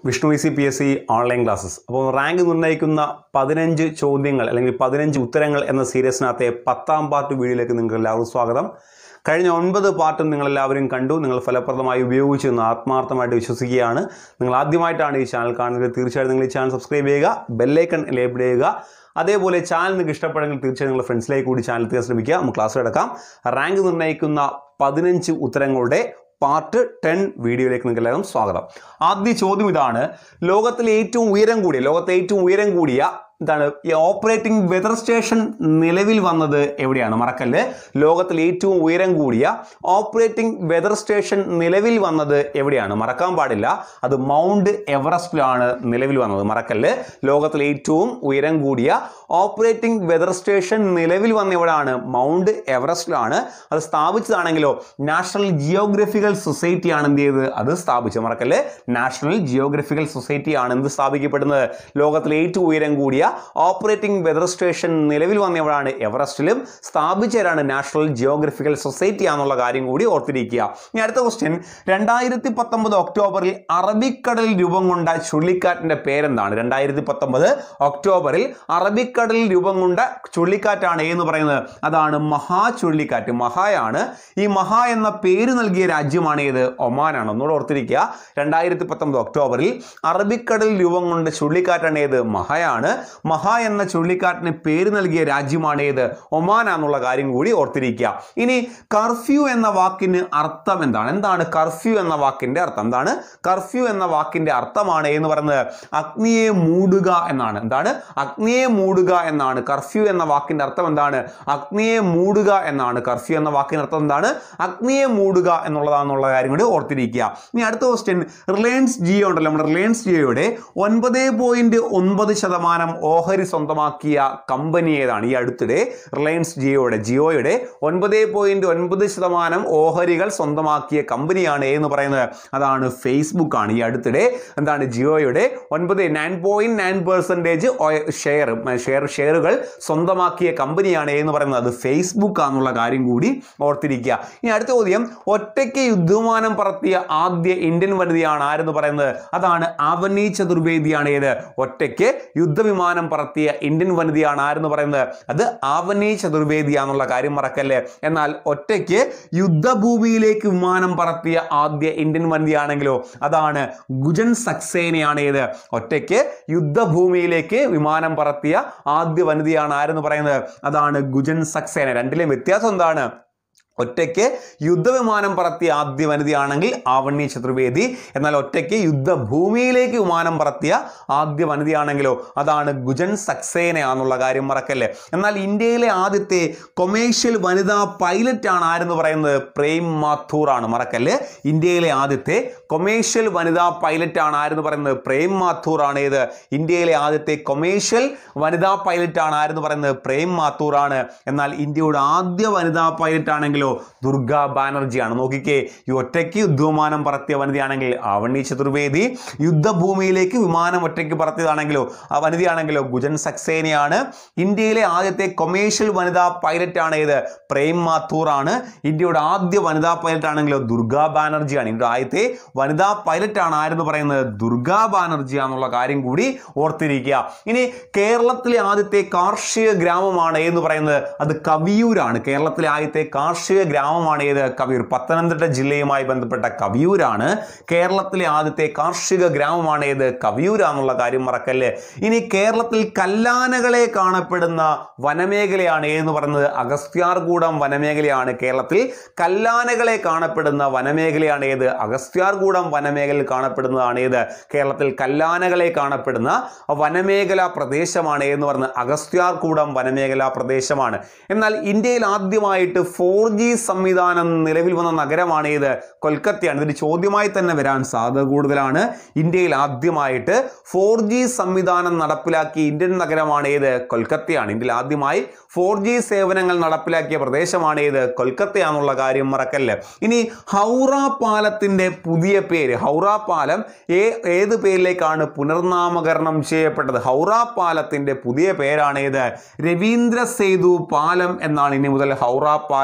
വിഷ്ണു ഇ സി P S C online classes അപ്പോൾ റാങ്ക് നിർണ്ണയിക്കുന്ന പതിനഞ്ച് ചോദ്യങ്ങൾ അല്ലെങ്കിൽ പതിനഞ്ച് ഉത്തരങ്ങൾ എന്ന സീരീസിനകത്തെ പത്താം പാർട്ട് വീഡിയോയിലേക്ക് നിങ്ങൾക്ക് എല്ലാവർക്കും സ്വാഗതം കഴിഞ്ഞ ഒൻപത് പാർട്ടും നിങ്ങളെല്ലാവരും കണ്ടു നിങ്ങൾ ഫലപ്രദമായി ഉപയോഗിച്ചു എന്ന് ആത്മാർത്ഥമായിട്ട് വിശ്വസിക്കുകയാണ് നിങ്ങൾ ആദ്യമായിട്ടാണ് ഈ ചാനൽ കാണുന്നത് തീർച്ചയായിട്ടും നിങ്ങൾ ഈ ചാനൽ സബ്സ്ക്രൈബ് ചെയ്യുക ബെല്ലൈക്കൺ എനേബിൾ ചെയ്യുക അതേപോലെ ചാനൽ നിങ്ങൾക്ക് ഇഷ്ടപ്പെടുമെങ്കിൽ തീർച്ചയായും നിങ്ങളുടെ ഫ്രണ്ട്സിലേക്ക് കൂടി ചാനൽ എത്തിക്കാൻ ശ്രമിക്കുക നമുക്ക് ക്ലാസ് എടുക്കാം റാങ്ക് നിർണ്ണയിക്കുന്ന പതിനഞ്ച് ഉത്തരങ്ങളുടെ പാർട്ട് ടെൻ വീഡിയോയിലേക്ക് നിങ്ങൾക്ക് എല്ലാവരും സ്വാഗതം ആദ്യ ചോദ്യം ഇതാണ് ലോകത്തിലെ ഏറ്റവും ഉയരം കൂടിയ ലോകത്തെ ഏറ്റവും ഉയരം കൂടിയ എന്താണ് ഈ ഓപ്പറേറ്റിംഗ് വെതർ സ്റ്റേഷൻ നിലവിൽ വന്നത് എവിടെയാണ് മറക്കല്ല് ലോകത്തിലെ ഏറ്റവും ഉയരം കൂടിയ ഓപ്പറേറ്റിംഗ് വെതർ സ്റ്റേഷൻ നിലവിൽ വന്നത് എവിടെയാണ് മറക്കാൻ പാടില്ല അത് മൗണ്ട് എവറസ്റ്റിലാണ് നിലവിൽ വന്നത് മറക്കല്ല് ലോകത്തിലെ ഏറ്റവും ഉയരം കൂടിയ ഓപ്പറേറ്റിംഗ് വെതർ സ്റ്റേഷൻ നിലവിൽ വന്ന എവിടെയാണ് മൗണ്ട് എവറസ്റ്റിലാണ് അത് സ്ഥാപിച്ചതാണെങ്കിലോ നാഷണൽ ജിയോഗ്രഫിക്കൽ സൊസൈറ്റി ആണ് എന്ത് ചെയ്തത് അത് സ്ഥാപിച്ചത് മറക്കല്ല് നാഷണൽ ജിയോഗ്രഫിക്കൽ സൊസൈറ്റി ആണ് എന്ത് സ്ഥാപിക്കപ്പെടുന്നത് ലോകത്തിലെ ഏറ്റവും ഉയരം കൂടിയ ഓപ്പറേറ്റിംഗ് വെതർ സ്റ്റേഷൻ നിലവിൽ വന്ന എവിടെയാണ് എവറസ്റ്റിലും സ്ഥാപിച്ചവരാണ് നാഷണൽ ജിയോഗ്രഫിക്കൽ സൊസൈറ്റി ആണെന്നുള്ള കാര്യം കൂടി ഓർത്തിരിക്കുക ഇനി അടുത്ത ക്വസ്റ്റ്യൻ രണ്ടായിരത്തി പത്തൊമ്പത് ഒക്ടോബറിൽ അറബിക്കടലിൽ രൂപം കൊണ്ട ചുഴലിക്കാറ്റിന്റെ പേരെന്താണ് രണ്ടായിരത്തി പത്തൊമ്പത് ഒക്ടോബറിൽ അറബിക്കടലിൽ രൂപം കൊണ്ട ചുഴലിക്കാറ്റാണ് എന്ന് പറയുന്നത് അതാണ് മഹാ ചുഴലിക്കാറ്റ് മഹായാണ് ഈ മഹാ എന്ന പേര് നൽകിയ രാജ്യമാണ് ഏത് ഒമാനാണ് ഒന്നുകൂടെ ഓർത്തിരിക്കുക രണ്ടായിരത്തി പത്തൊമ്പത് ഒക്ടോബറിൽ അറബിക്കടലിൽ രൂപം കൊണ്ട ചുഴലിക്കാറ്റാണ് ഏത് മഹയാണ് മഹ എന്ന ചുഴലിക്കാറ്റിന് പേര് നൽകിയ രാജ്യമാണ് ഏത് ഒമാൻ എന്നുള്ള കാര്യം കൂടി ഓർത്തിരിക്കുക ഇനി കർഫ്യൂ എന്ന വാക്കിന് അർത്ഥം എന്താണ് എന്താണ് കർഫ്യൂ എന്ന വാക്കിന്റെ അർത്ഥം എന്താണ് കർഫ്യൂ എന്ന വാക്കിന്റെ അർത്ഥമാണ് എന്ന് പറയുന്നത് അഗ്നിയെ മൂടുക എന്നാണ് എന്താണ് അഗ്നിയെ മൂടുക എന്നാണ് കർഫ്യൂ എന്ന വാക്കിന്റെ അർത്ഥം എന്താണ് അഗ്നിയെ മൂടുക എന്നാണ് കർഫ്യൂ എന്ന വാക്കിന്റെ അർത്ഥം എന്താണ് അഗ്നിയെ മൂടുക എന്നുള്ളതാണെന്നുള്ള കാര്യം കൂടി ഓർത്തിരിക്കുക ഇനി അടുത്ത ക്വസ്റ്റ്യൻ റിലയൻസ് ജിയോ ഉണ്ടല്ലോ നമ്മുടെ റിലയൻസ് ജിയോയുടെ ഒൻപത് പോയിന്റ് ഒൻപത് ശതമാനം ഓഹരി സ്വന്തമാക്കിയ കമ്പനി ഏതാണ് ഈ അടുത്തിടെ റിലയൻസ് ജിയോയുടെ ജിയോയുടെ ഒൻപത് പോയിന്റ് ഒൻപത് ശതമാനം ഓഹരികൾ സ്വന്തമാക്കിയ കമ്പനിയാണ് എന്ന് പറയുന്നത് അതാണ് ഫേസ്ബുക്ക് ആണ് ഈ അടുത്തിടെ എന്താണ് ജിയോയുടെ ഒൻപത് nine point nine percentage share share ഷെയറുകൾ സ്വന്തമാക്കിയ കമ്പനിയാണ് എന്ന് പറയുന്നത് അത് ഫേസ്ബുക്ക് ആണെന്നുള്ള കാര്യം കൂടി ഓർത്തിരിക്കുക ഇനി അടുത്ത ചോദ്യം ഒറ്റയ്ക്ക് യുദ്ധവിമാനം പറത്തിയ ആദ്യ ഇന്ത്യൻ വനിതയാണ് ആരെന്ന് പറയുന്നത് അതാണ് അവനി ചതുർവേദിയാണ് ഏത് ഒറ്റയ്ക്ക് യുദ്ധവിമാനം പറത്തിയ ഇന്ത്യൻ വനിതയാണ് ആരെന്ന് പറയുന്നത് അത് ആവനി ചതുർവേദിയാന്നുള്ള കാര്യം മറക്കല്ലേ എന്നാൽ ഒറ്റയ്ക്ക് യുദ്ധഭൂമിയിലേക്ക് വിമാനം പറത്തിയ ആദ്യ ഇന്ത്യൻ വനിതയാണെങ്കിലോ അതാണ് ഗുജൻ സക്സേനയാണ് ഏത് ഒറ്റയ്ക്ക് യുദ്ധഭൂമിയിലേക്ക് വിമാനം പറത്തിയ ആദ്യ വനിതയാണ് ആരെന്ന് പറയുന്നത് അതാണ് ഗുജൻ സക്സേന രണ്ടിലെയും വ്യത്യാസം എന്താണ് ഒറ്റയ്ക്ക് യുദ്ധവിമാനം പറത്തിയ ആദ്യ വനിതയാണെങ്കിൽ ആവണ്യ ചതുർവേദി എന്നാൽ ഒറ്റയ്ക്ക് യുദ്ധഭൂമിയിലേക്ക് വിമാനം പറത്തിയ ആദ്യ വനിതയാണെങ്കിലോ അതാണ് ഗുജൻ സക്സേനയാന്നുള്ള കാര്യം മറക്കല്ലേ എന്നാൽ ഇന്ത്യയിലെ ആദ്യത്തെ കൊമേഴ്ഷ്യൽ വനിതാ പൈലറ്റ് ആണ് ആരെന്ന് പറയുന്നത് പ്രേം മാഥൂർ ആണ് മറക്കല്ലേ ഇന്ത്യയിലെ ആദ്യത്തെ കൊമേഴ്ഷ്യൽ വനിതാ പൈലറ്റ് ആണ് ആരെന്ന് പറയുന്നത് പ്രേം മാഥൂർ ആണ് ഏത് ഇന്ത്യയിലെ ആദ്യത്തെ കൊമേഴ്ഷ്യൽ വനിതാ പൈലറ്റ് ആണ് ആരെന്ന് പറയുന്നത് പ്രേം മാഥൂർ ആണ് എന്നാൽ ഇന്ത്യയുടെ ആദ്യ വനിതാ പൈലറ്റ് ആണെങ്കിലോ ദുർഗ ബാനർജിയാണ് നോക്കിക്കേ ഈ ഒറ്റയ്ക്ക് യുദ്ധവിമാനം പറത്തിയ വനിതയാണെങ്കിൽ ആവണി ചതുർവേദി യുദ്ധഭൂമിയിലേക്ക് വിമാനം ഒറ്റയ്ക്ക് പറത്തിയതാണെങ്കിലോ ആ വനിതയാണെങ്കിലോ ഗുജൻ സക്സേനയാണ് ഇന്ത്യയിലെ ആദ്യത്തെ കൊമേഴ്ഷ്യൽ വനിതാ പൈലറ്റ് ആണ് ഏത് പ്രേം മാത്തൂർ ആണ് ഇന്ത്യയുടെ ആദ്യ വനിതാ പൈലറ്റ് ആണെങ്കിലോ ദുർഗ ബാനർജിയാണ് ഇന്ത്യയുടെ ആദ്യത്തെ വനിതാ പൈലറ്റ് ആണ് ആരെന്ന് പറയുന്നത് ദുർഗ ബാനർജി എന്നുള്ള കാര്യം കൂടി ഓർത്തിരിക്കുക ഇനി കേരളത്തിലെ ആദ്യത്തെ കാർഷിക ഗ്രാമമാണ് എന്ന് പറയുന്നത് അത് കവിയൂരാണ് കേരളത്തിലെ ആദ്യത്തെ കാർഷിക ഗ്രാമമാണ് ഏത് കവിയൂർ പത്തനംതിട്ട ജില്ലയുമായി ബന്ധപ്പെട്ട കവിയൂരാണ് കേരളത്തിലെ ആദ്യത്തെ കാർഷിക ഗ്രാമമാണ് ഏത് കവിയൂരാന്നുള്ള കാര്യം മറക്കല്ലേ ഇനി കേരളത്തിൽ കല്ലാനകളെ കാണപ്പെടുന്ന വനമേഖലയാണ് ഏതെന്ന് പറയുന്നത് അഗസ്ത്യാർകൂടം വനമേഖലയാണ് കേരളത്തിൽ കല്ലാനകളെ കാണപ്പെടുന്ന വനമേഖലയാണ് ഏത് അഗസ്ത്യാർകൂടം വനമേഖലയിൽ കാണപ്പെടുന്നതാണ് ഏത് കേരളത്തിൽ കല്ലാനകളെ കാണപ്പെടുന്ന വനമേഖല പ്രദേശമാണ് എന്ന് പറയുന്നത് അഗസ്ത്യാർകൂടം വനമേഖല പ്രദേശമാണ് എന്നാൽ ഇന്ത്യയിൽ ആദ്യമായിട്ട് ഫോർ ജി സംവിധാനം നിലവിൽ വന്ന നഗരമാണ് ഏത് കൊൽക്കത്തയാണ് ഇതൊരു ചോദ്യമായി തന്നെ വരാൻ സാധ്യത കൂടുതലാണ് ഇന്ത്യയിൽ ആദ്യമായിട്ട് ഫോർ ജി സംവിധാനം നടപ്പിലാക്കിയ ഇന്ത്യൻ നഗരമാണ് ഏത് കൊൽക്കത്തയാണ് ഇന്ത്യയിൽ ആദ്യമായി ഫോർ ജി സേവനങ്ങൾ നടപ്പിലാക്കിയ പ്രദേശമാണ് ഏത് കൊൽക്കത്തയാണെന്നുള്ള കാര്യം മറക്കല്ല് ഇനി ഹൗറ പാലത്തിന്റെ പുതിയ പേര് ഹൗറ പാലം ഏ ഏത് പേരിലേക്കാണ് പുനർനാമകരണം ചെയ്യപ്പെട്ടത് ഹൗറ പാലത്തിന്റെ പുതിയ പേരാണ് ഏത് രവീന്ദ്ര സേതു പാലം എന്നാണ് ഇനി മുതൽ ഹൗറ പാലം അറിയപ്പെടുന്നത്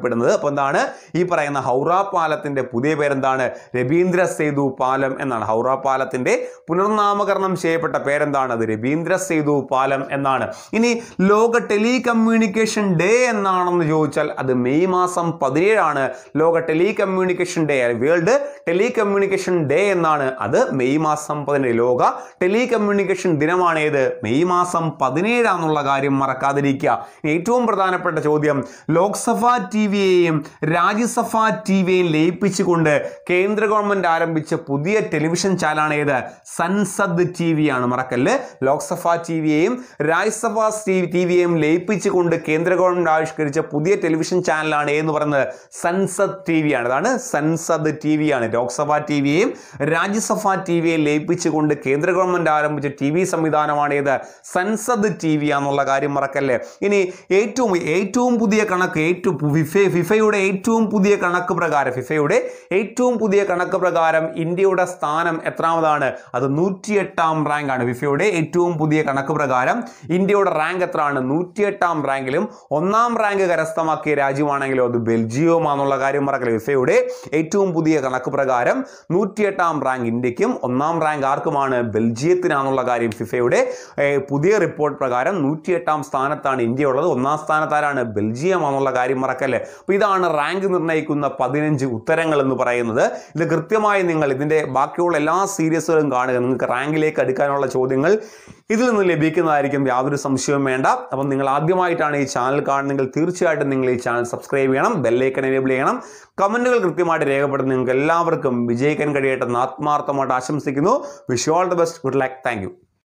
അറിയപ്പെടുന്നത് അപ്പോൾ എന്താണ് ഈ പറയുന്ന ഹൗറ പാലത്തിന്റെ പുതിയ പേരെന്താണ് രവീന്ദ്ര സേതു പാലം എന്നാണ് ഹൗറ പാലത്തിന്റെ പുനർനാമകരണം ചെയ്യപ്പെട്ട പേരെന്താണ് അത് രവീന്ദ്ര സേതു പാലം എന്നാണ് ഇനി ലോക ടെലികമ്മ്യൂണിക്കേഷൻ ഡേ എന്നാണെന്ന് ചോദിച്ചാൽ അത് മെയ് മാസം പതിനേഴാണ് ലോക telecommunication day world telecommunication day എന്നാണ് അത് മെയ് മാസം പതിനേഴ് ലോക ടെലികമ്മ്യൂണിക്കേഷൻ ദിനമാണ് ഏത് മെയ് മാസം പതിനേഴാന്നുള്ള കാര്യം മറക്കാതിരിക്കുക ഇനി ഏറ്റവും പ്രധാനപ്പെട്ട ചോദ്യം ലോക്സഭാ ടി വിയെയും രാജ്യസഭാ ടി വിയെയും ലയിപ്പിച്ചുകൊണ്ട് കേന്ദ്ര ഗവൺമെന്റ് ആരംഭിച്ച പുതിയ ടെലിവിഷൻ ചാനലാണ് ഏത് സൻസദ് ടി വി ആണ് മറക്കല്ല് ലോക്സഭാ ടി വിയെയും രാജ്യസഭാ ടി വിയെയും ലയിപ്പിച്ചുകൊണ്ട് കേന്ദ്ര ഗവൺമെന്റ് ആവിഷ്കരിച്ച പുതിയ ടെലിവിഷൻ ചാനലാണ് എന്ന് പറയുന്നത് സൻസദ് ടി വി ആണ് അതാണ് സൻസദ് ടി വി ആണ് ലോക്സഭാ ടി വിയെയും രാജ്യസഭാ ടി വിയെയും ലയിപ്പിച്ചുകൊണ്ട് കേന്ദ്ര ഗവൺമെന്റ് ആരംഭിച്ച ടി വി സംവിധാനമാണ് ഏത് സൻസദ് ടി വി ആണെന്നുള്ള കാര്യം മറക്കല്ലേ ഇനി ഏറ്റവും ഏറ്റവും പുതിയ കണക്ക് ഏറ്റവും ഫിഫ ഫിഫയുടെ ഏറ്റവും പുതിയ കണക്ക് പ്രകാരം ഫിഫയുടെ ഏറ്റവും പുതിയ കണക്ക് പ്രകാരം ഇന്ത്യയുടെ സ്ഥാനം എത്രാമതാണ് അത് നൂറ്റിയെട്ടാം റാങ്ക് ആണ് ഫിഫയുടെ ഏറ്റവും പുതിയ കണക്ക് പ്രകാരം ഇന്ത്യയുടെ റാങ്ക് എത്രയാണ് നൂറ്റിയെട്ടാം റാങ്കിലും ഒന്നാം റാങ്ക് കരസ്ഥമാക്കിയ രാജ്യമാണെങ്കിലോ അത് ബെൽജിയവുമാണെന്നുള്ള കാര്യം മറക്കല്ലേ ഫിഫയുടെ ഏറ്റവും പുതിയ കണക്ക് പ്രകാരം നൂറ്റിയെട്ടാം റാങ്ക് ഇന്ത്യക്കും ഒന്നാം റാങ്ക് ആർക്കുമാണ് ബെൽജിയത്തിനാണെന്നുള്ള കാര്യം ഫിഫയുടെ ഏഹ്, പുതിയ റിപ്പോർട്ട് പ്രകാരം നൂറ്റിയെട്ടാം സ്ഥാനത്താണ് ഇന്ത്യ ഉള്ളത് ഒന്നാം സ്ഥാനത്താരാണ് ബെൽജിയം ആണെന്നുള്ള കാര്യം മറക്കല്ലേ അപ്പോൾ ഇതാണ് റാങ്ക് നിർണ്ണയിക്കുന്ന പതിനഞ്ച് ഉത്തരങ്ങൾ എന്ന് പറയുന്നത് ഇത് കൃത്യമായി നിങ്ങൾ ഇതിൻ്റെ ബാക്കിയുള്ള എല്ലാ സീരീസുകളും കാണുക നിങ്ങൾക്ക് റാങ്കിലേക്ക് അടുക്കാനുള്ള ചോദ്യങ്ങൾ ഇതിൽ നിന്ന് ലഭിക്കുന്നതായിരിക്കും യാതൊരു സംശയവും വേണ്ട അപ്പം നിങ്ങൾ ആദ്യമായിട്ടാണ് ഈ ചാനൽ കാണുന്നതെങ്കിൽ തീർച്ചയായിട്ടും നിങ്ങൾ ഈ ചാനൽ സബ്സ്ക്രൈബ് ചെയ്യണം ബെല്ലൈക്കൺ എനേബിൾ ചെയ്യണം കമൻറ്റുകൾ കൃത്യമായിട്ട് രേഖപ്പെടുത്തി നിങ്ങൾക്ക് എല്ലാവർക്കും വിജയിക്കാൻ കഴിയട്ടെ എന്ന് ആത്മാർത്ഥമായിട്ട് ആശംസിക്കുന്നു wish all the best good luck thank